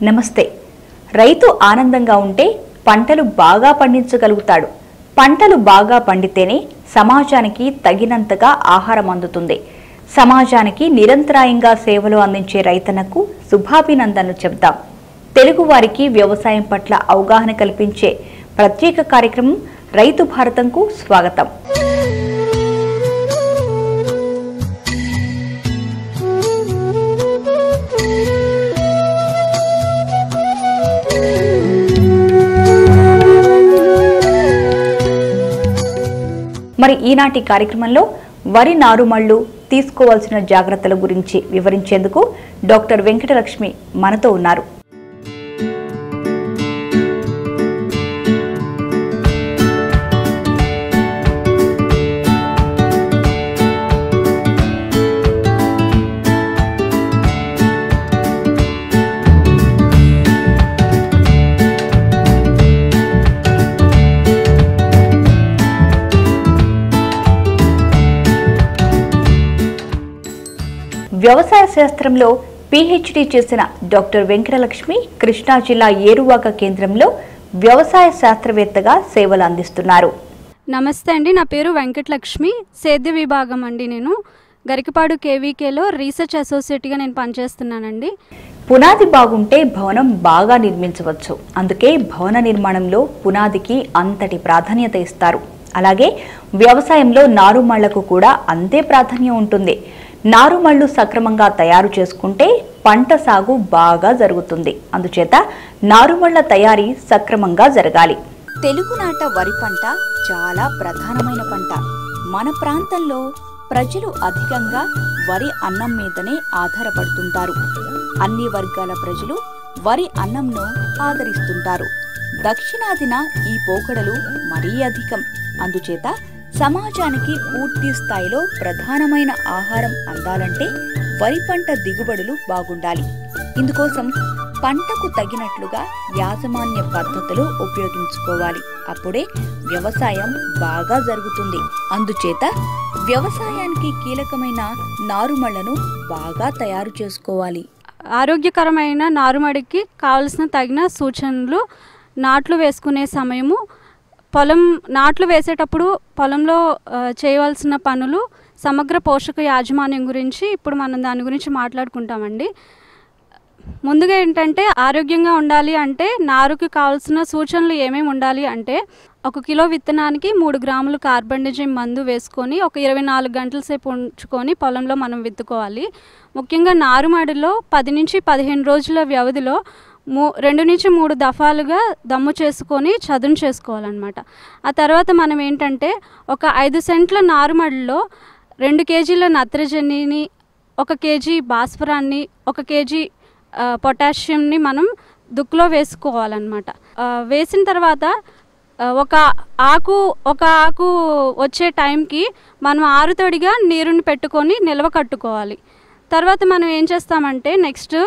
నమస్తే రైతు ఆనందంగా ఉంటే పంటలు బాగా పండించగలుగుతాడు పంటలు బాగా పండితేనే సమాజానికి తగినంతగా ఆహారం అందుతుంది సమాజానికి నిరంతరాయంగా సేవలు అందించే రైతన్నకు శుభాభినందనలు చెబుతాం తెలుగువారికి వ్యవసాయం పట్ల అవగాహన కల్పించే ప్రత్యేక కార్యక్రమం రైతు భారతంకు స్వాగతం మరి ఈనాటి కార్యక్రమంలో వరి నారుమళ్లు తీసుకోవాల్సిన జాగ్రత్తల గురించి వివరించేందుకు డాక్టర్ వెంకటలక్ష్మి మనతో ఉన్నారు వ్యవసాయ శాస్త్రంలో పీహెచ్డీ చేసిన డాక్టర్ వెంకటలక్ష్మి కృష్ణా జిల్లా ఏరువాక కేంద్రంలో వ్యవసాయ శాస్త్రవేత్తగా సేవలు అందిస్తున్నారు నమస్తే అండి నా పేరు వెంకటలక్ష్మి సేద్య విభాగం అండి నేను గరికపాడు కేవీకేలో రీసెర్చ్ అసోసియేట్గా నేను పనిచేస్తున్నానండి పునాది బాగుంటే భవనం బాగా నిర్మించవచ్చు అందుకే భవన నిర్మాణంలో పునాదికి అంతటి ప్రాధాన్యత ఇస్తారు అలాగే వ్యవసాయంలో నారుమళ్లకు కూడా అంతే ప్రాధాన్యం ఉంటుంది నారుమళ్లు సక్రమంగా తయారు చేసుకుంటే పంట సాగు బాగా జరుగుతుంది అందుచేత నారుమళ్ల తయారీ సక్రమంగా జరగాలి తెలుగునాట వరి పంట చాలా ప్రధానమైన పంట మన ప్రాంతంలో ప్రజలు అధికంగా వరి అన్నం మీదనే ఆధారపడుతుంటారు అన్ని వర్గాల ప్రజలు వరి అన్నంను ఆదరిస్తుంటారు దక్షిణాదిన ఈ పోకడలు మరీ అధికం అందుచేత సమాజానికి పూర్తి స్థాయిలో ప్రధానమైన ఆహారం అందాలంటే వరి పంట దిగుబడులు బాగుండాలి ఇందుకోసం పంటకు తగినట్లుగా యాజమాన్య పద్ధతులు ఉపయోగించుకోవాలి అప్పుడే వ్యవసాయం బాగా జరుగుతుంది అందుచేత వ్యవసాయానికి కీలకమైన నారుమళ్లను బాగా తయారు చేసుకోవాలి ఆరోగ్యకరమైన నారుమడికి కావలసిన తగిన సూచనలు నాట్లు వేసుకునే సమయము పొలం నాట్లు వేసేటప్పుడు పొలంలో ఆ, చేయవలసిన పనులు సమగ్ర పోషక యాజమాన్యం గురించి ఇప్పుడు మనం దాని గురించి మాట్లాడుకుంటామండి ముందుగా ఏంటంటే ఆరోగ్యంగా ఉండాలి అంటే నారుకి కావాల్సిన సూచనలు ఏమేమి ఉండాలి అంటే ఒక కిలో విత్తనానికి మూడు గ్రాములు కార్బండిజిమ్ మందు వేసుకొని ఒక ఇరవై నాలుగు గంటల సేపు ఉంచుకొని పొలంలో మనం విత్తుకోవాలి ముఖ్యంగా నారుమడిలో పది నుంచి పదిహేను రోజుల వ్యవధిలో మూ రెండు నుంచి మూడు దఫాలుగా దమ్ము చేసుకొని చదును చేసుకోవాలన్నమాట ఆ తర్వాత మనం ఏంటంటే ఒక ఐదు సెంట్ల నారుమడిలో రెండు కేజీల నత్రజనిని ఒక కేజీ భాస్వరాన్ని ఒక కేజీ ఆ, పొటాషియంని మనం దుక్కులో వేసుకోవాలన్నమాట ఆ, వేసిన తర్వాత ఆ, ఒక ఆకు ఒక ఆకు వచ్చే టైంకి మనం ఆరుతడిగా నీరుని పెట్టుకొని నిల్వ కట్టుకోవాలి తర్వాత మనం ఏం చేస్తామంటే నెక్స్ట్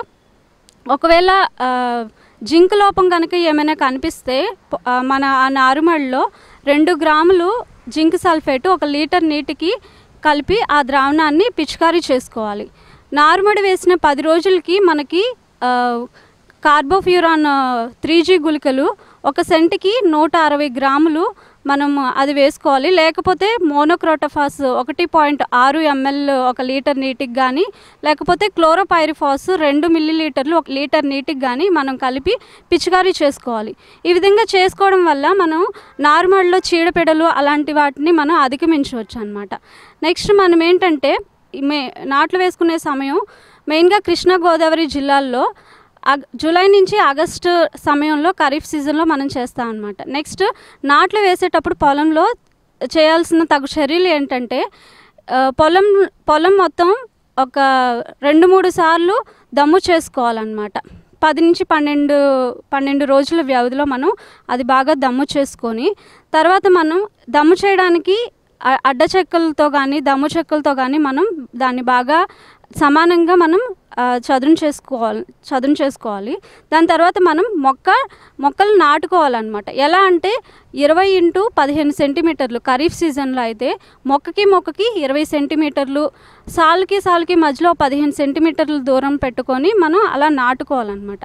ఒకవేళ ఆ, జింక్ లోపం కనుక ఏమైనా కనిపిస్తే ప- ఆ, మన ఆ నారుమడిలో రెండు గ్రాములు జింక్ సల్ఫేట్ ఒక లీటర్ నీటికి కలిపి ఆ ద్రావణాన్ని పిచికారీ చేసుకోవాలి నారుమడి వేసిన పది రోజులకి మనకి ఆ, కార్బోఫ్యూరాన్ త్రీ జీ గుళికలు ఒక సెంటుకి నూట అరవై గ్రాములు మనం అది వేసుకోవాలి లేకపోతే మోనోక్రోటోఫాస్ ఒకటి పాయింట్ ఆరు ఎంఎల్ ఒక లీటర్ నీటికి కానీ లేకపోతే క్లోరోపైరిఫాస్ రెండు మిల్లీ లీటర్లు ఒక లీటర్ నీటికి కానీ మనం కలిపి పిచికారీ చేసుకోవాలి ఈ విధంగా చేసుకోవడం వల్ల మనం నార్మల్లో చీడపీడలు అలాంటి వాటిని మనం అధిగమించవచ్చు అనమాట నెక్స్ట్ మనం ఏంటంటే ఈ మే నాట్లు వేసుకునే సమయం మెయిన్గా కృష్ణా గోదావరి జిల్లాల్లో అగ్ జూలై నుంచి ఆగస్టు సమయంలో ఖరీఫ్ సీజన్లో మనం చేస్తాం అనమాట నెక్స్ట్ నాట్లు వేసేటప్పుడు పొలంలో చేయాల్సిన తగు చర్యలు ఏంటంటే ఆ, పొలం పొలం మొత్తం ఒక రెండు మూడు సార్లు దమ్ము చేసుకోవాలన్నమాట పది నుంచి పన్నెండు పన్నెండు రోజుల వ్యవధిలో మనం అది బాగా దమ్ము చేసుకొని తర్వాత మనం దమ్ము చేయడానికి అ- అడ్డ చెక్కలతో కానీ దమ్ము చెక్కలతో కానీ మనం దాన్ని బాగా సమానంగా మనం ఆ, చదును చేసుకోవాలి చదును చేసుకోవాలి దాని తర్వాత మనం మొక్క మొక్కలు నాటుకోవాలన్నమాట ఎలా అంటే ఇరవై ఇంటూ పదిహేను సెంటీమీటర్లు ఖరీఫ్ సీజన్లో అయితే మొక్కకి మొక్కకి ఇరవై సెంటీమీటర్లు సాలుకి సాలుకి మధ్యలో పదిహేను సెంటీమీటర్ల దూరం పెట్టుకొని మనం అలా నాటుకోవాలన్నమాట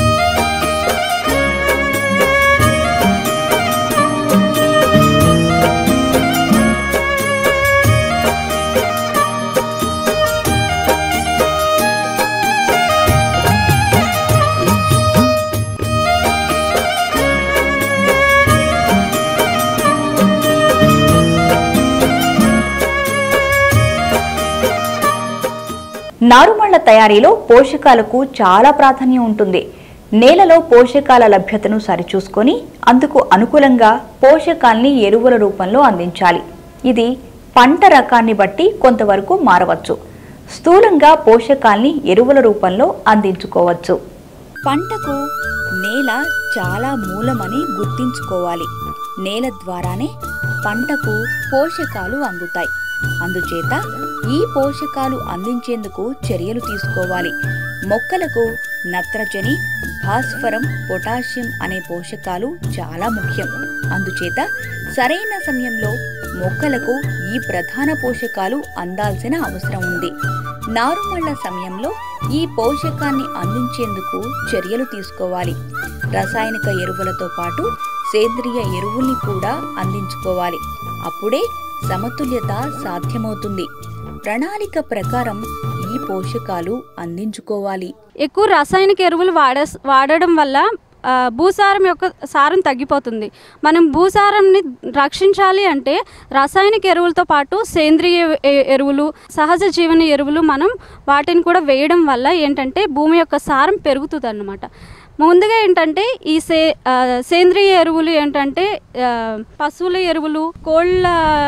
నారుమళ్ల తయారీలో పోషకాలకు చాలా ప్రాధాన్యం ఉంటుంది నేలలో పోషకాల లభ్యతను సరిచూసుకొని అందుకు అనుకూలంగా పోషకాల్ని ఎరువుల రూపంలో అందించాలి ఇది పంట రకాన్ని బట్టి కొంతవరకు మారవచ్చు స్థూలంగా పోషకాల్ని ఎరువుల రూపంలో అందించుకోవచ్చు పంటకు నేల చాలా మూలమని గుర్తించుకోవాలి నేల ద్వారానే పంటకు పోషకాలు అందుతాయి అందుచేత ఈ పోషకాలు అందించేందుకు చర్యలు తీసుకోవాలి మొక్కలకు నత్రజని భాస్వరం పొటాషియం అనే పోషకాలు చాలా ముఖ్యం అందుచేత సరైన సమయంలో మొక్కలకు ఈ ప్రధాన పోషకాలు అందాల్సిన అవసరం ఉంది నారుమళ్ల సమయంలో ఈ పోషకాన్ని అందించేందుకు చర్యలు తీసుకోవాలి రసాయనిక ఎరువులతో పాటు సేంద్రియ ఎరువుల్ని కూడా అందించుకోవాలి అప్పుడే సమతుల్యత సాధ్యమవుతుంది ప్రణాళిక ప్రకారం ఈ పోషకాలు అందించుకోవాలి ఎక్కువ రాసాయనిక ఎరువులు వాడ వాడడం వల్ల ఆ, భూసారం యొక్క సారం తగ్గిపోతుంది మనం భూసారంని రక్షించాలి అంటే రాసాయనిక ఎరువులతో పాటు సేంద్రియ ఎ- ఎరువులు సహజ జీవన ఎరువులు మనం వాటిని కూడా వేయడం వల్ల ఏంటంటే భూమి యొక్క సారం పెరుగుతుంది అన్నమాట ముందుగా ఏంటంటే ఈ సే ఆ, సేంద్రియ ఎరువులు ఏంటంటే ఆ, పశువుల ఎరువులు కోళ్ళ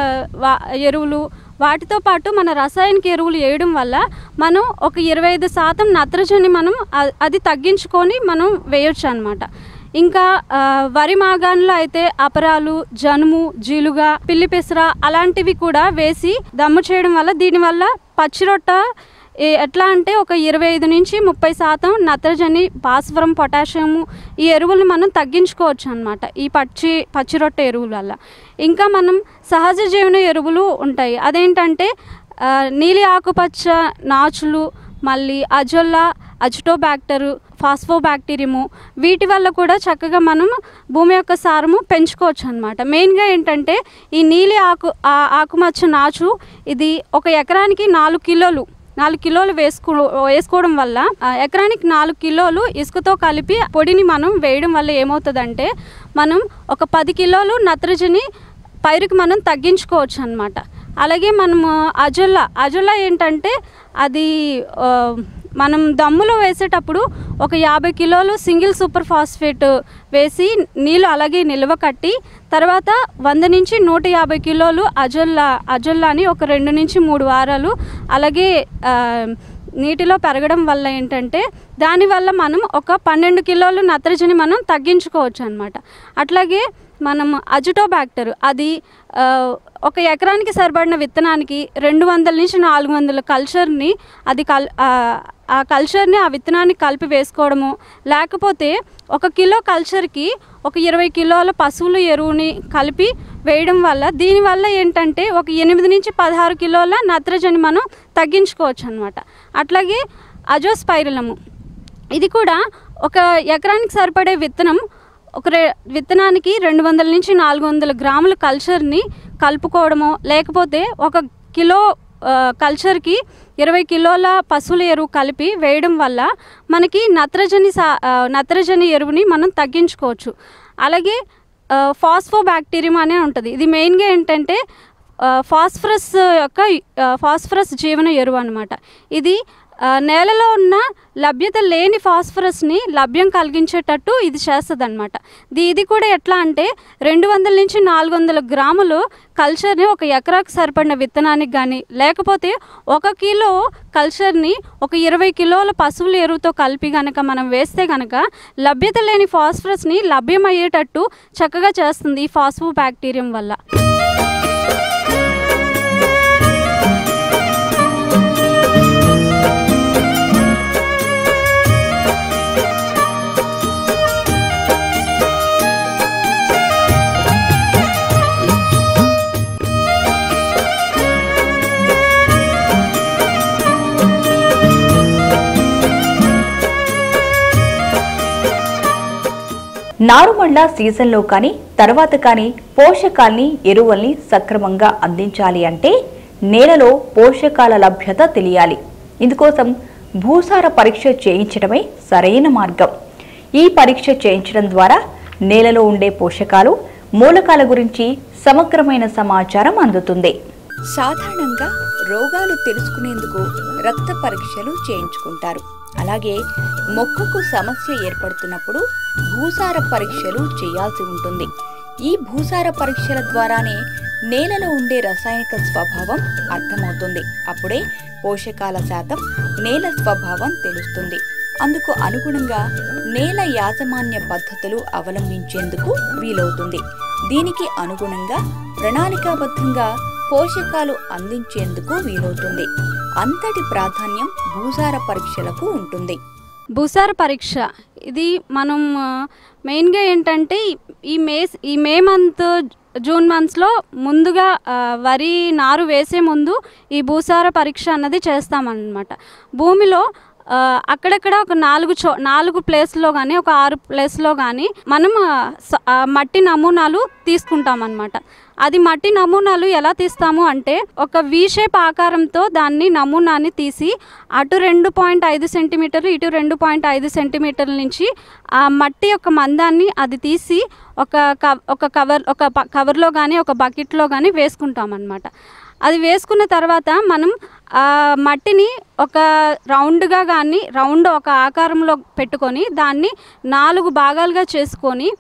వా- ఎరువులు వాటితో పాటు మన రసాయనిక ఎరువులు వేయడం వల్ల మనం ఒక ఇరవై ఐదు శాతం నత్రజని మనం అ- అది తగ్గించుకొని మనం వేయొచ్చు అనమాట ఇంకా ఆ, వరి మాగాన్లో అయితే అపరాలు జనుము జీలుగా పిల్లి పెసర అలాంటివి కూడా వేసి దమ్ము చేయడం వల్ల దీనివల్ల పచ్చిరొట్ట ఏ- ఎట్లా అంటే ఒక ఇరవై ఐదు నుంచి ముప్పై శాతం నత్రజని భాస్వరం పొటాషియము ఈ ఎరువులు మనం తగ్గించుకోవచ్చు అనమాట ఈ పచ్చి పచ్చిరొట్ట ఎరువుల వల్ల ఇంకా మనం సహజ జీవన ఎరువులు ఉంటాయి అదేంటంటే ఆ, నీలి ఆకుపచ్చ నాచులు మళ్ళీ అజొల్లా అజిటోబ్యాక్టరు ఫాస్ఫోబ్యాక్టీరియము వీటి వల్ల కూడా చక్కగా మనం భూమి యొక్క సారము పెంచుకోవచ్చు అనమాట మెయిన్గా ఏంటంటే ఈ నీలి ఆకు ఆ ఆకుమచ్చ నాచు ఇది ఒక ఎకరానికి నాలుగు కిలోలు నాలుగు కిలోలు వేసుకో వేసుకోవడం వల్ల ఆ, ఎకరానికి నాలుగు కిలోలు ఇసుకతో కలిపి పొడిని మనం వేయడం వల్ల ఏమవుతుందంటే మనం ఒక పది కిలోలు నత్రజని పైరుకి మనం తగ్గించుకోవచ్చు అనమాట అలాగే మనము అజొల్లా అజొల్లా ఏంటంటే అది ఆ, మనం దమ్ములో వేసేటప్పుడు ఒక యాభై కిలోలు సింగిల్ సూపర్ ఫాస్ఫేట్ వేసి నీళ్ళు అలాగే నిల్వ కట్టి తర్వాత వంద నుంచి నూట యాభై కిలోలు అజొల్లా అజొల్లాని ఒక రెండు నుంచి మూడు వారాలు అలాగే ఆ, నీటిలో పెరగడం వల్ల ఏంటంటే దానివల్ల మనం ఒక పన్నెండు కిలోలు నత్రజని మనం తగ్గించుకోవచ్చు అనమాట అట్లాగే మనం అజిటోబ్యాక్టర్ అది ఆ, ఒక ఎకరానికి సరిపడిన విత్తనానికి రెండు వందల నుంచి నాలుగు వందల కల్చర్ని అది కల్ ఆ, ఆ కల్చర్ని ఆ విత్తనాన్ని కలిపి వేసుకోవడము లేకపోతే ఒక కిలో కల్చర్కి ఒక ఇరవై కిలోల పశువుల ఎరువుని కలిపి వేయడం వల్ల దీనివల్ల ఏంటంటే ఒక ఎనిమిది నుంచి పదహారు కిలోల నత్రజని మనం తగ్గించుకోవచ్చు అనమాట అట్లాగే అజోస్పైరలము ఇది కూడా ఒక ఎకరానికి సరిపడే విత్తనం ఒక రె విత్తనానికి రెండు వందల నుంచి నాలుగు వందల గ్రాముల కల్చర్ని కలుపుకోవడమో లేకపోతే ఒక కిలో ఆ, కల్చర్కి ఇరవై కిలోల పశువుల ఎరువు కలిపి వేయడం వల్ల మనకి నత్రజని సా ఆ, నత్రజని ఎరువుని మనం తగ్గించుకోవచ్చు అలాగే ఫాస్ఫో బ్యాక్టీరియం అనే ఉంటుంది ఇది మెయిన్గా ఏంటంటే ఆ, ఫాస్ఫరస్ యొక్క ఆ, ఫాస్ఫరస్ జీవన ఎరువు అనమాట ఇది ఆ, నేలలో ఉన్న లభ్యత లేని ఫాస్ఫరస్ని లభ్యం కలిగించేటట్టు ఇది చేస్తుంది అనమాట ఇది కూడా ఎట్లా అంటే రెండు వందల నుంచి నాలుగు వందల గ్రాములు కల్చర్ని ఒక ఎకరాకు సరిపడిన విత్తనానికి కానీ లేకపోతే ఒక కిలో కల్చర్ని ఒక ఇరవై కిలోల పశువుల ఎరువుతో కలిపి గనక మనం వేస్తే గనక లభ్యత లేని ఫాస్ఫరస్ని లభ్యమయ్యేటట్టు చక్కగా చేస్తుంది ఈ ఫాస్ఫో బ్యాక్టీరియం వల్ల నారుమళ్ళ సీజన్లో కానీ తర్వాత కానీ పోషకాల్ని ఎరువుల్ని సక్రమంగా అందించాలి అంటే నేలలో పోషకాల లభ్యత తెలియాలి ఇందుకోసం భూసార పరీక్ష చేయించడమే సరైన మార్గం ఈ పరీక్ష చేయించడం ద్వారా నేలలో ఉండే పోషకాలు మూలకాల గురించి సమగ్రమైన సమాచారం అందుతుంది సాధారణంగా రోగాలు తెలుసుకునేందుకు రక్త పరీక్షలు చేయించుకుంటారు అలాగే మొక్కకు సమస్య ఏర్పడుతున్నప్పుడు భూసార పరీక్షలు చేయాల్సి ఉంటుంది ఈ భూసార పరీక్షల ద్వారానే నేలలో ఉండే రసాయనిక స్వభావం అర్థమవుతుంది అప్పుడే పోషకాల శాతం నేల స్వభావం తెలుస్తుంది అందుకు అనుగుణంగా నేల యాజమాన్య పద్ధతులు అవలంబించేందుకు వీలవుతుంది దీనికి అనుగుణంగా ప్రణాళికాబద్ధంగా పోషకాలు అందించేందుకు వీలవుతుంది అంతటి ప్రాధాన్యం భూసార పరీక్షలకు ఉంటుంది భూసార పరీక్ష ఇది మనం ఆ, మెయిన్గా ఏంటంటే ఈ మే ఈ మే మంత్ జూన్ మంత్స్లో ముందుగా ఆ, వరి నారు వేసే ముందు ఈ భూసార పరీక్ష అన్నది చేస్తామన్నమాట భూమిలో ఆ, అక్కడక్కడ ఒక నాలుగు చో నాలుగు ప్లేస్లో కానీ ఒక ఆరు ప్లేస్లో కానీ మనం ఆ, స- ఆ, మట్టి నమూనాలు తీసుకుంటాం అన్నమాట అది మట్టి నమూనాలు ఎలా తీస్తాము అంటే ఒక వి షేప్ ఆకారంతో దాన్ని నమూనాని తీసి అటు రెండు పాయింట్ ఐదు సెంటీమీటర్లు ఇటు రెండు పాయింట్ ఐదు సెంటీమీటర్ల నుంచి ఆ మట్టి యొక్క మందాన్ని అది తీసి ఒక కవ్ ఒక కవర్ ఒక ప- కవర్లో కానీ ఒక బకెట్లో కానీ వేసుకుంటాం అన్నమాట అది వేసుకున్న తర్వాత మనం ఆ మట్టిని ఒక రౌండ్గా కానీ రౌండ్ ఒక ఆకారంలో పెట్టుకొని దాన్ని నాలుగు భాగాలుగా చేసుకొని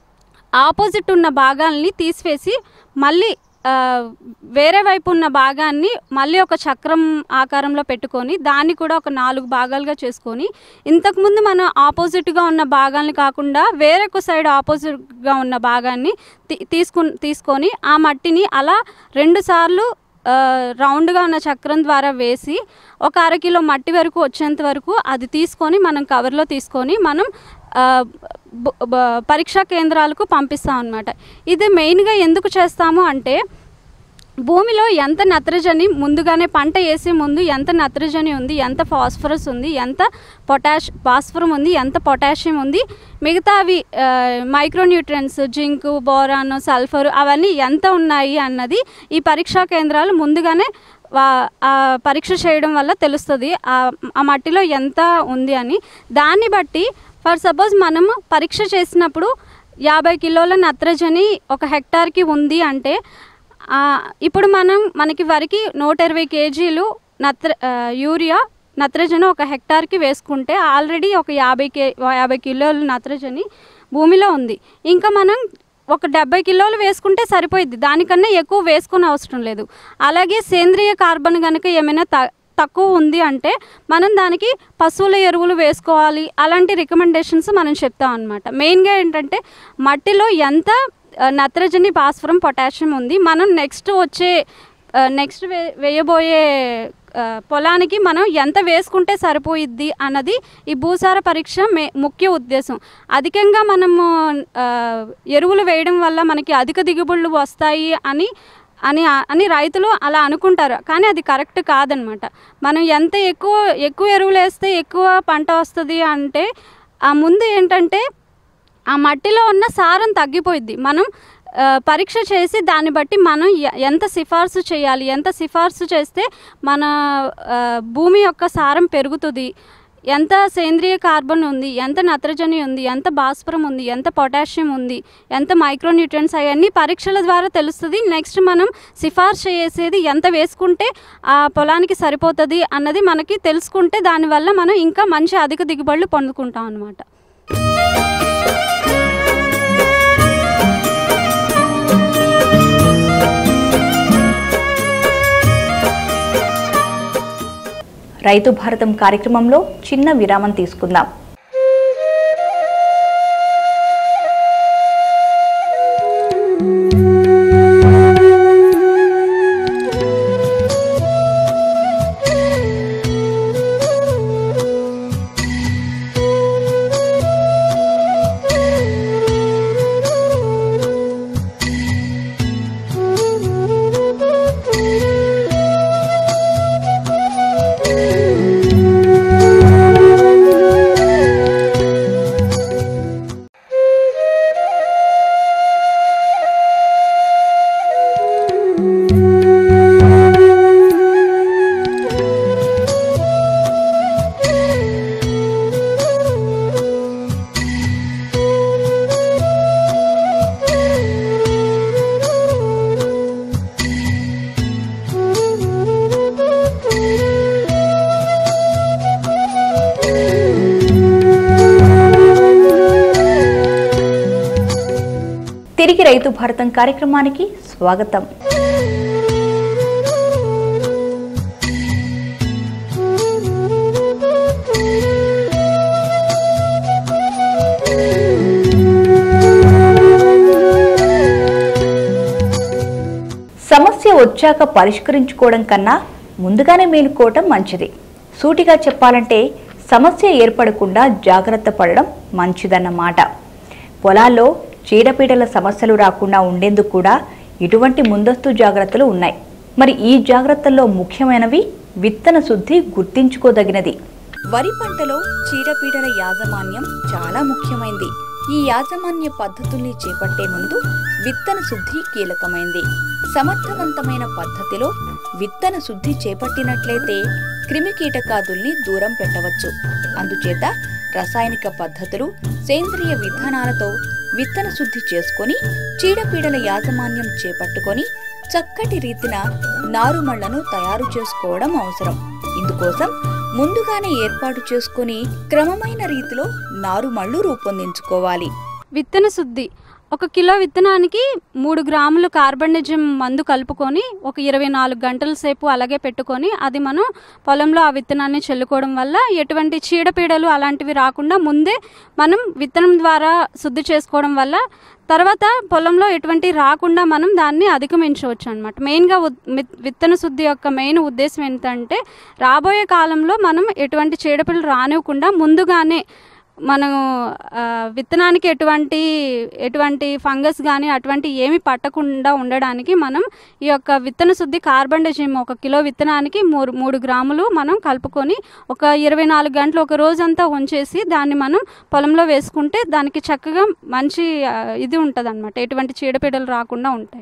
ఆపోజిట్ ఉన్న భాగాల్ని తీసివేసి మళ్ళీ ఆ, వేరే వైపు ఉన్న భాగాన్ని మళ్ళీ ఒక చక్రం ఆకారంలో పెట్టుకొని దాన్ని కూడా ఒక నాలుగు భాగాలుగా చేసుకొని ఇంతకుముందు మనం ఆపోజిట్గా ఉన్న భాగాల్ని కాకుండా వేరొక సైడ్ ఆపోజిట్గా ఉన్న భాగాన్ని తీ- తీసుకు తీసుకొని ఆ మట్టిని అలా రెండు సార్లు ఆ, రౌండ్గా ఉన్న చక్రం ద్వారా వేసి ఒక అరకిలో మట్టి వరకు వచ్చేంత వరకు అది తీసుకొని మనం కవర్లో తీసుకొని మనం ఆ, బ- బ- పరీక్షా కేంద్రాలకు పంపిస్తాం అన్నమాట ఇది మెయిన్గా ఎందుకు చేస్తాము అంటే భూమిలో ఎంత నత్రజని ముందుగానే పంట వేసే ముందు ఎంత నత్రజని ఉంది ఎంత ఫాస్ఫరస్ ఉంది ఎంత పొటాష్ భాస్వరం ఉంది ఎంత పొటాషియం ఉంది మిగతా అవి మైక్రోన్యూట్రియన్స్ జింక్ బోరాన్ సల్ఫర్ అవన్నీ ఎంత ఉన్నాయి అన్నది ఈ పరీక్షా కేంద్రాలు ముందుగానే వా- ఆ పరీక్ష చేయడం వల్ల తెలుస్తుంది ఆ ఆ మట్టిలో ఎంత ఉంది అని దాన్ని బట్టి ఫర్ సపోజ్ మనము పరీక్ష చేసినప్పుడు యాభై కిలోల నత్రజని ఒక హెక్టార్కి ఉంది అంటే ఆ, ఇప్పుడు మనం మనకి వరికి నూట ఇరవై కేజీలు నత్ర ఆ, యూరియా నత్రజని ఒక హెక్టార్కి వేసుకుంటే ఆల్రెడీ ఒక యాభై కే యాభై కిలోలు నత్రజని భూమిలో ఉంది ఇంకా మనం ఒక డెబ్బై కిలోలు వేసుకుంటే సరిపోయిద్ది దానికన్నా ఎక్కువ వేసుకునే అవసరం లేదు అలాగే సేంద్రియ కార్బన్ కనుక ఏమైనా త తక్కువ ఉంది అంటే మనం దానికి పశువుల ఎరువులు వేసుకోవాలి అలాంటి రికమెండేషన్స్ మనం చెప్తాం అనమాట మెయిన్గా ఏంటంటే మట్టిలో ఎంత ఆ, నత్రజని భాస్వరం పొటాషియం ఉంది మనం నెక్స్ట్ వచ్చే నెక్స్ట్ వే వేయబోయే ఆ, పొలానికి మనం ఎంత వేసుకుంటే సరిపోయిద్ది అన్నది ఈ భూసార పరీక్ష మే ముఖ్య ఉద్దేశం అధికంగా మనము ఆ, ఎరువులు వేయడం వల్ల మనకి అధిక దిగుబడులు వస్తాయి అని అని అని రైతులు అలా అనుకుంటారు కానీ అది కరెక్ట్ కాదనమాట మనం ఎంత ఎక్కువ ఎక్కువ ఎరువులు వేస్తే ఎక్కువ పంట వస్తుంది అంటే ఆ ముందు ఏంటంటే ఆ మట్టిలో ఉన్న సారం తగ్గిపోయిద్ది మనం ఆ, పరీక్ష చేసి దాన్ని బట్టి మనం ఎ- ఎంత సిఫార్సు చేయాలి ఎంత సిఫార్సు చేస్తే మన ఆ, భూమి యొక్క సారం పెరుగుతుంది ఎంత సేంద్రియ కార్బన్ ఉంది ఎంత నత్రజని ఉంది ఎంత భాస్వరం ఉంది ఎంత పొటాషియం ఉంది ఎంత మైక్రోన్యూట్రియన్స్ అవన్నీ పరీక్షల ద్వారా తెలుస్తుంది నెక్స్ట్ మనం సిఫార్సు చేసేది ఎంత వేసుకుంటే ఆ పొలానికి సరిపోతుంది అన్నది మనకి తెలుసుకుంటే దానివల్ల మనం ఇంకా మంచి అధిక దిగుబడులు పొందుకుంటాం అనమాట రైతు భారతం కార్యక్రమంలో చిన్న విరామం తీసుకుందాం రైతు భారతం కార్యక్రమానికి స్వాగతం సమస్య వచ్చాక పరిష్కరించుకోవడం కన్నా ముందుగానే మేలుకోవటం మంచిది సూటిగా చెప్పాలంటే సమస్య ఏర్పడకుండా జాగ్రత్త పడడం మంచిదన్నమాట పొలాల్లో చీడపీడల సమస్యలు రాకుండా ఉండేందుకు కూడా ఇటువంటి ముందస్తు జాగ్రత్తలు ఉన్నాయి మరి ఈ జాగ్రత్తల్లో ముఖ్యమైనవి విత్తన శుద్ధి గుర్తించుకోదగినది వరి పంటలో చీడపీడల యాజమాన్యం చాలా ముఖ్యమైంది ఈ యాజమాన్య పద్ధతుల్ని చేపట్టే ముందు విత్తన శుద్ధి కీలకమైంది సమర్థవంతమైన పద్ధతిలో విత్తన శుద్ధి చేపట్టినట్లయితే క్రిమి కీటకాదుల్ని దూరం పెట్టవచ్చు అందుచేత రసాయనిక పద్ధతులు సేంద్రియ విధానాలతో విత్తన శుద్ధి చేసుకొని చీడపీడల యాజమాన్యం చేపట్టుకొని చక్కటి రీతిన నారుమళ్లను తయారు చేసుకోవడం అవసరం ఇందుకోసం ముందుగానే ఏర్పాటు చేసుకొని క్రమమైన రీతిలో నారుమళ్లు రూపొందించుకోవాలి విత్తన శుద్ధి ఒక కిలో విత్తనానికి మూడు గ్రాములు కార్బనిజం మందు కలుపుకొని ఒక ఇరవై నాలుగు గంటల సేపు అలాగే పెట్టుకొని అది మనం పొలంలో ఆ విత్తనాన్ని చల్లుకోవడం వల్ల ఎటువంటి చీడపీడలు అలాంటివి రాకుండా ముందే మనం విత్తనం ద్వారా శుద్ధి చేసుకోవడం వల్ల తర్వాత పొలంలో ఎటువంటి రాకుండా మనం దాన్ని అధిగమించవచ్చు అనమాట మెయిన్గా ఉద్- మిత్- విత్తన శుద్ధి యొక్క మెయిన్ ఉద్దేశం ఏంటంటే రాబోయే కాలంలో మనం ఎటువంటి చీడపీడలు రానివ్వకుండా ముందుగానే మనం ఆ, విత్తనానికి ఎటువంటి ఎటువంటి ఫంగస్ కానీ అటువంటి ఏమి పట్టకుండా ఉండడానికి మనం ఈ యొక్క విత్తన శుద్ధి కార్బన్ డైజిమ్ ఒక కిలో విత్తనానికి మూడు మూడు గ్రాములు మనం కలుపుకొని ఒక ఇరవై నాలుగు గంటలు ఒక రోజంతా ఉంచేసి దాన్ని మనం పొలంలో వేసుకుంటే దానికి చక్కగా మంచి ఆ, ఇది ఉంటుంది అనమాట ఎటువంటి చీడపీడలు రాకుండా ఉంటాయి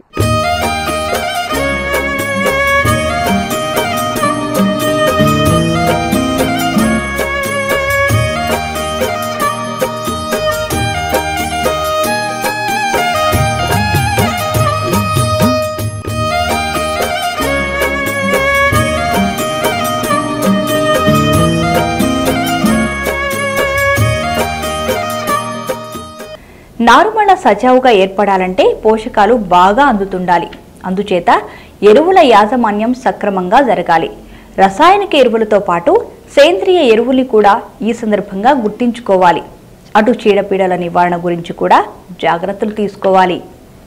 నారుమళ్ళ సజావుగా ఏర్పడాలంటే పోషకాలు బాగా అందుతుండాలి అందుచేత ఎరువుల యాజమాన్యం సక్రమంగా జరగాలి రసాయనిక ఎరువులతో పాటు సేంద్రియ ఎరువుల్ని కూడా ఈ సందర్భంగా గుర్తించుకోవాలి అటు చీడపీడల నివారణ గురించి కూడా జాగ్రత్తలు తీసుకోవాలి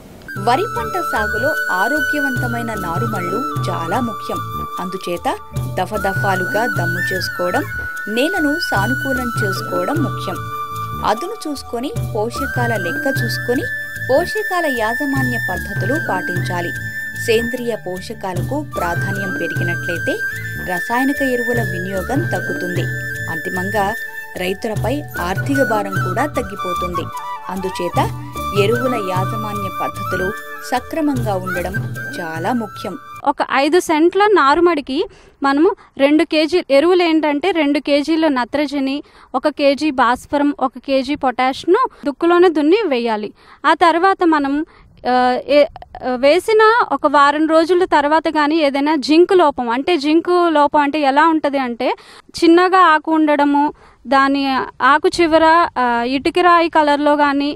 వరి పంట సాగులో ఆరోగ్యవంతమైన నారుమళ్లు చాలా ముఖ్యం అందుచేత దఫదఫాలుగా దమ్ము చేసుకోవడం నేలను సానుకూలం చేసుకోవడం ముఖ్యం అదును చూసుకొని పోషకాల లెక్క చూసుకొని పోషకాల యాజమాన్య పద్ధతులు పాటించాలి సేంద్రియ పోషకాలకు ప్రాధాన్యం పెరిగినట్లయితే రసాయనిక ఎరువుల వినియోగం తగ్గుతుంది అంతిమంగా రైతులపై ఆర్థిక భారం కూడా తగ్గిపోతుంది అందుచేత ఎరువుల యాజమాన్య పద్ధతులు సక్రమంగా ఉండడం చాలా ముఖ్యం ఒక ఐదు సెంట్ల నారుమడికి మనము రెండు కేజీ ఎరువులు ఏంటంటే రెండు కేజీలు నత్రజని ఒక కేజీ భాస్వరం ఒక కేజీ పొటాష్ను దుక్కులోనే దున్ని వేయాలి ఆ తర్వాత మనం ఆ, ఏ- ఆ, వేసిన ఒక వారం రోజుల తర్వాత కానీ ఏదైనా జింక్ లోపం అంటే జింక్ లోపం అంటే ఎలా ఉంటుంది అంటే చిన్నగా ఆకు ఉండడము దాని ఆకు చివర ఆ, ఇటుకరాయి కలర్లో కానీ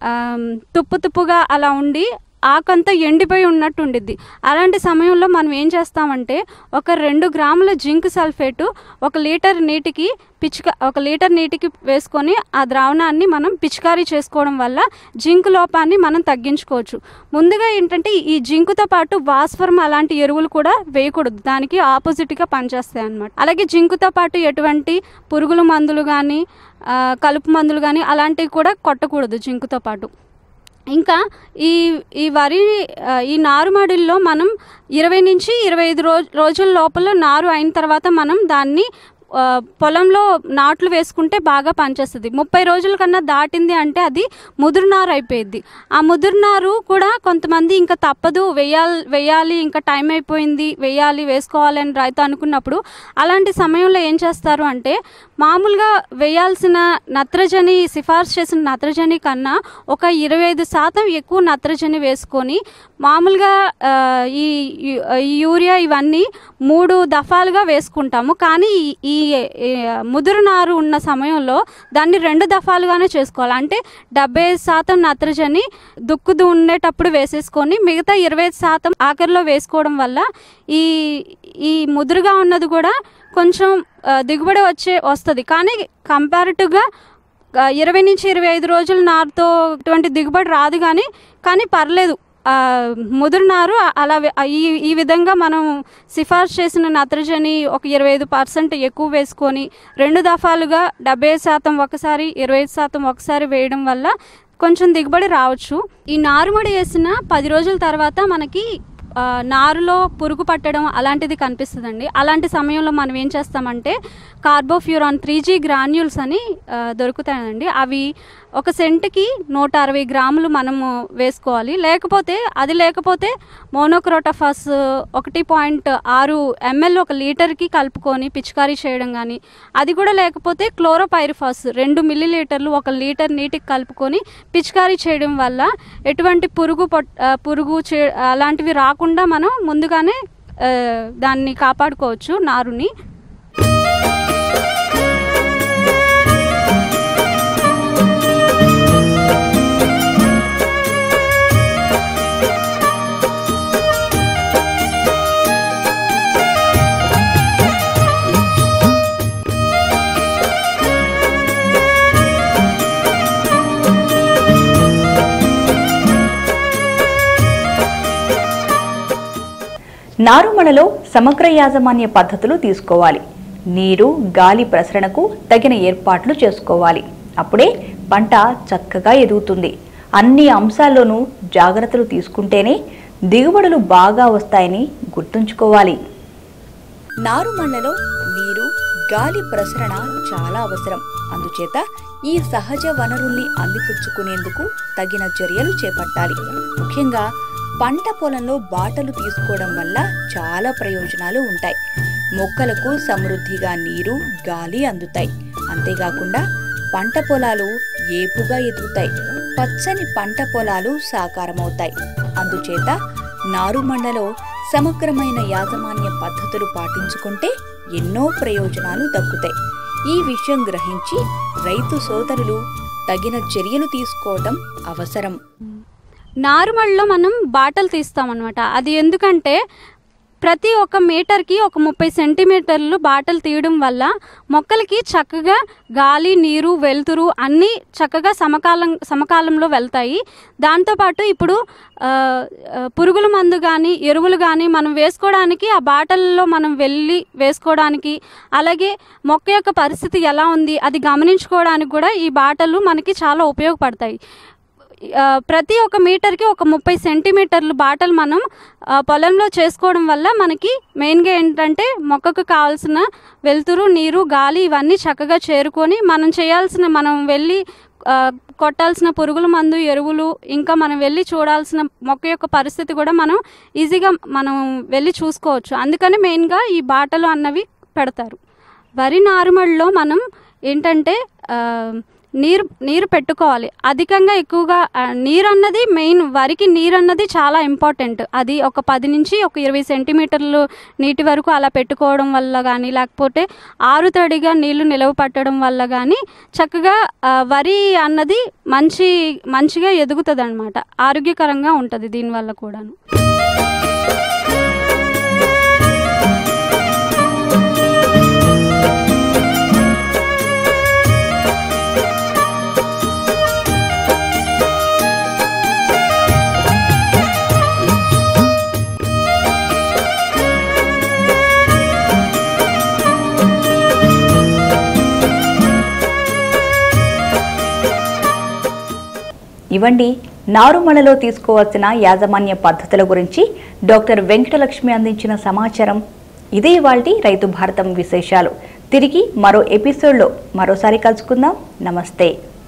తుప్పు తుప్పుగా అలా ఉండి ఆకంతా ఎండిపోయి ఉన్నట్టు ఉండిద్ది అలాంటి సమయంలో మనం ఏం చేస్తామంటే ఒక రెండు గ్రాముల జింక్ సల్ఫేటు ఒక లీటర్ నీటికి పిచిక ఒక లీటర్ నీటికి వేసుకొని ఆ ద్రావణాన్ని మనం పిచికారీ చేసుకోవడం వల్ల జింక్ లోపాన్ని మనం తగ్గించుకోవచ్చు ముందుగా ఏంటంటే ఈ జింకుతో పాటు భాస్వరం అలాంటి ఎరువులు కూడా వేయకూడదు దానికి ఆపోజిట్గా పనిచేస్తాయి అన్నమాట అలాగే జింకుతో పాటు ఎటువంటి పురుగుల మందులు కానీ కలుపు మందులు కానీ అలాంటివి కూడా కొట్టకూడదు జింకుతో పాటు ఇంకా ఈ ఈ వరి ఆ, ఈ నారుమడిల్లో మనం ఇరవై నుంచి ఇరవై ఐదు రోజు రోజుల లోపల నారు అయిన తర్వాత మనం దాన్ని ఆ, పొలంలో నాట్లు వేసుకుంటే బాగా పనిచేస్తుంది ముప్పై రోజుల కన్నా దాటింది అంటే అది ముదురునారు అయిపోయింది ఆ ముదురునారు కూడా కొంతమంది ఇంకా తప్పదు వేయాలి వేయాలి ఇంకా టైం అయిపోయింది వేయాలి వేసుకోవాలి అని రైతు అనుకున్నప్పుడు అలాంటి సమయంలో ఏం చేస్తారు అంటే మామూలుగా వేయాల్సిన నత్రజని సిఫార్సు చేసిన నత్రజని కన్నా ఒక ఇరవై ఐదు శాతం ఎక్కువ నత్రజని వేసుకొని మామూలుగా ఆ, ఈ ఈ- ఈ యూరియా ఇవన్నీ మూడు దఫాలుగా వేసుకుంటాము కానీ ఈ- ఈ ఈ ముదురు నారు ఉన్న సమయంలో దాన్ని రెండు దఫాలుగానే చేసుకోవాలి అంటే డెబ్బై ఐదు శాతం నత్రజని దుక్కుదు ఉండేటప్పుడు వేసేసుకొని మిగతా ఇరవై ఐదు శాతం ఆఖరిలో వేసుకోవడం వల్ల ఈ ఈ ముదురుగా ఉన్నది కూడా కొంచెం ఆ, దిగుబడి వచ్చే వస్తుంది కానీ కంపారిటివ్గా ఇరవై నుంచి ఇరవై ఐదు రోజుల నారుతో ఇటువంటి దిగుబడి రాదు కానీ కానీ పర్లేదు ఆ, ముదురు నారు అలా వే- ఈ ఈ విధంగా మనం సిఫార్సు చేసిన నత్రజని ఒక ఇరవై ఐదు పర్సెంట్ ఎక్కువ వేసుకొని రెండు దఫాలుగా డెబ్బై ఐదు శాతం ఒకసారి ఇరవై ఐదు శాతం ఒకసారి వేయడం వల్ల కొంచెం దిగుబడి రావచ్చు ఈ నారుమడి వేసిన పది రోజుల తర్వాత మనకి ఆ, నారులో పురుగు పట్టడం అలాంటిది కనిపిస్తుందండి అలాంటి సమయంలో మనం ఏం చేస్తామంటే కార్బోఫ్యూరాన్ త్రీ జీ గ్రాన్యూల్స్ అని ఆ, దొరుకుతాయండి అవి ఒక సెంట్కి నూట అరవై గ్రాములు మనము వేసుకోవాలి లేకపోతే అది లేకపోతే మోనోక్రోటోఫాస్ ఒకటి పాయింట్ ఆరు ఎంఎల్ ఒక లీటర్కి కలుపుకొని పిచికారీ చేయడం కానీ అది కూడా లేకపోతే క్లోరోపైరిఫాస్ రెండు మిల్లీ లీటర్లు ఒక లీటర్ నీటికి కలుపుకొని పిచికారీ చేయడం వల్ల ఎటువంటి పురుగు పొట్ ఆ, పురుగు చే అలాంటివి రాకుండా మనం ముందుగానే ఆ, దాన్ని కాపాడుకోవచ్చు నారుని నారుమలలో సమగ్ర యాజమాన్య పద్ధతులు తీసుకోవాలి నీరు గాలి ప్రసరణకు తగిన ఏర్పాట్లు చేసుకోవాలి అప్పుడే పంట చక్కగా ఎదుగుతుంది అన్ని అంశాల్లోనూ జాగ్రత్తలు తీసుకుంటేనే దిగుబడులు బాగా వస్తాయని గుర్తుంచుకోవాలి నారుమళ్లలో నీరు గాలి ప్రసరణ చాలా అవసరం అందుచేత ఈ సహజ వనరుల్ని అందిపుచ్చుకునేందుకు తగిన చర్యలు చేపట్టాలి ముఖ్యంగా పంట పొలంలో బాటలు తీసుకోవడం వల్ల చాలా ప్రయోజనాలు ఉంటాయి మొక్కలకు సమృద్ధిగా నీరు గాలి అందుతాయి అంతేకాకుండా పంట పొలాలు ఏపుగా ఎదుగుతాయి పచ్చని పంట పొలాలు సాకారమవుతాయి అందుచేత నారుమండలో సమగ్రమైన యాజమాన్య పద్ధతులు పాటించుకుంటే ఎన్నో ప్రయోజనాలు దక్కుతాయి ఈ విషయం గ్రహించి రైతు సోదరులు తగిన చర్యలు తీసుకోవటం అవసరం నారుమడిలో మనం బాటలు తీస్తామన్నమాట అది ఎందుకంటే ప్రతి ఒక్క మీటర్కి ఒక ముప్పై సెంటీమీటర్లు బాటలు తీయడం వల్ల మొక్కలకి చక్కగా గాలి నీరు వెలుతురు అన్నీ చక్కగా సమకాలం సమకాలంలో వెళ్తాయి దాంతోపాటు ఇప్పుడు ఆ, ఆ, పురుగుల మందు కానీ ఎరువులు కానీ మనం వేసుకోవడానికి ఆ బాటల్లో మనం వెళ్ళి వేసుకోవడానికి అలాగే మొక్క యొక్క పరిస్థితి ఎలా ఉంది అది గమనించుకోవడానికి కూడా ఈ బాటలు మనకి చాలా ఉపయోగపడతాయి ఆ, ప్రతి ఒక్క మీటర్కి ఒక ముప్పై సెంటీమీటర్లు బాటలు మనం ఆ, పొలంలో చేసుకోవడం వల్ల మనకి మెయిన్గా ఏంటంటే మొక్కకు కావాల్సిన వెలుతురు నీరు గాలి ఇవన్నీ చక్కగా చేరుకొని మనం చేయాల్సిన మనం వెళ్ళి ఆ, కొట్టాల్సిన పురుగుల మందు ఎరువులు ఇంకా మనం వెళ్ళి చూడాల్సిన మొక్క యొక్క పరిస్థితి కూడా మనం ఈజీగా మనం వెళ్ళి చూసుకోవచ్చు అందుకని మెయిన్గా ఈ బాటలు అన్నవి పెడతారు వరి నారుమడిలో మనం ఏంటంటే ఆ, నీరు నీరు పెట్టుకోవాలి అధికంగా ఎక్కువగా ఆ, నీరు అన్నది మెయిన్ వరికి నీరు అన్నది చాలా ఇంపార్టెంట్ అది ఒక పది నుంచి ఒక ఇరవై సెంటీమీటర్లు నీటి వరకు అలా పెట్టుకోవడం వల్ల కానీ లేకపోతే ఆరుతడిగా నీళ్లు నిలవ పట్టడం వల్ల కానీ చక్కగా ఆ, వరి అన్నది మంచి మంచిగా ఎదుగుతుంది అనమాట ఆరోగ్యకరంగా ఉంటుంది దీనివల్ల కూడాను ఇవండి నారుమలలో తీసుకోవాల్సిన యాజమాన్య పద్ధతుల గురించి డాక్టర్ వెంకటలక్ష్మి అందించిన సమాచారం ఇదే ఇవాల్టి రైతు భారతం విశేషాలు తిరిగి మరో ఎపిసోడ్లో మరోసారి కలుసుకుందాం నమస్తే